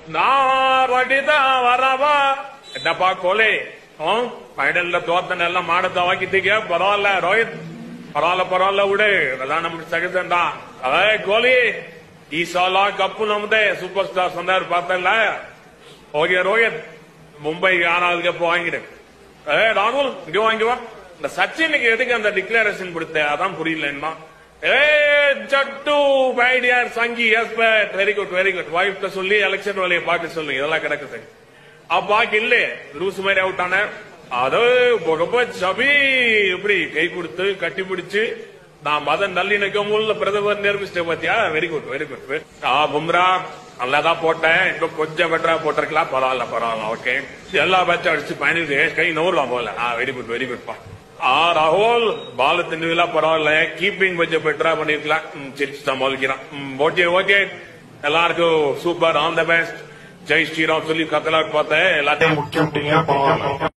நான் ரெடிதான் வரவா என்னப்பா கோலி ஃபைனல்ல தோத்தன எல்லாம் மாடத்தை வாக்கிட்டீங்க பரவாயில்ல ரோஹித் பரவாயில்ல பரவாயில்ல விடு அதெல்லாம் நமக்கு சகிதம்தான் அதே கோலி ಈ ಸಲ ಕಪ್ಪು ನಮ್ದೇ ಸೂಪರ್ ಸ್ಟಾರ್ சொன்னார் பார்த்தல ஓகே ரோஹித் மும்பை ஆனாலுக்கு எப்போ வாங்கிடு ஏ ராகுல் இங்க வாங்கி வா இந்த சச்சினுக்கு எதுக்கு அந்த டிக்ளரேஷன் கொடுத்த அதான் புரியல என்ன ஏ ஜட்டு பைடியார் சங்கி yes very good very good வாய்ப்பு சொல்லி எலெக்ஷன் வேலையை பார்க்க சொல்லு இதெல்லாம் கிடக்குது அப்பாக்கு இல்ல லூஸ் மாதிரி அவுட் ஆன அது ரொம்ப சபி இப்படி கை கொடுத்து கட்டி பிடிச்சு நான் மத நல்லிணக்கம் உள்ள பிரதமர் நிரூபிச்சிட்டேன் பாத்தியா வெரி குட் வெரி குட் ஆ பும்ரா நல்லாதான் போட்டேன் இப்ப கொஞ்சம் பெட்டரா போட்டிருக்கலாம் பரவாயில்ல பரவாயில்ல ஓகே எல்லா பேட்சும் அடிச்சு பயணிட்டு கை நூறுலாம் போல ஆ வெரி குட் வெரி குட்பா ஆ ராகுல் பால திண்டுலாம் பரவாயில்ல கீப்பிங் கொஞ்சம் பெட்டரா பண்ணிருக்கலாம் சிரிச்சு சமாளிக்கிறான் ஓகே ஓகே எல்லாருக்கும் super all the best Jai Shriram சொல்லி கத்தலாக்கு பார்த்தேன் எல்லாத்தையும் முக்கியம் பரவாயில்ல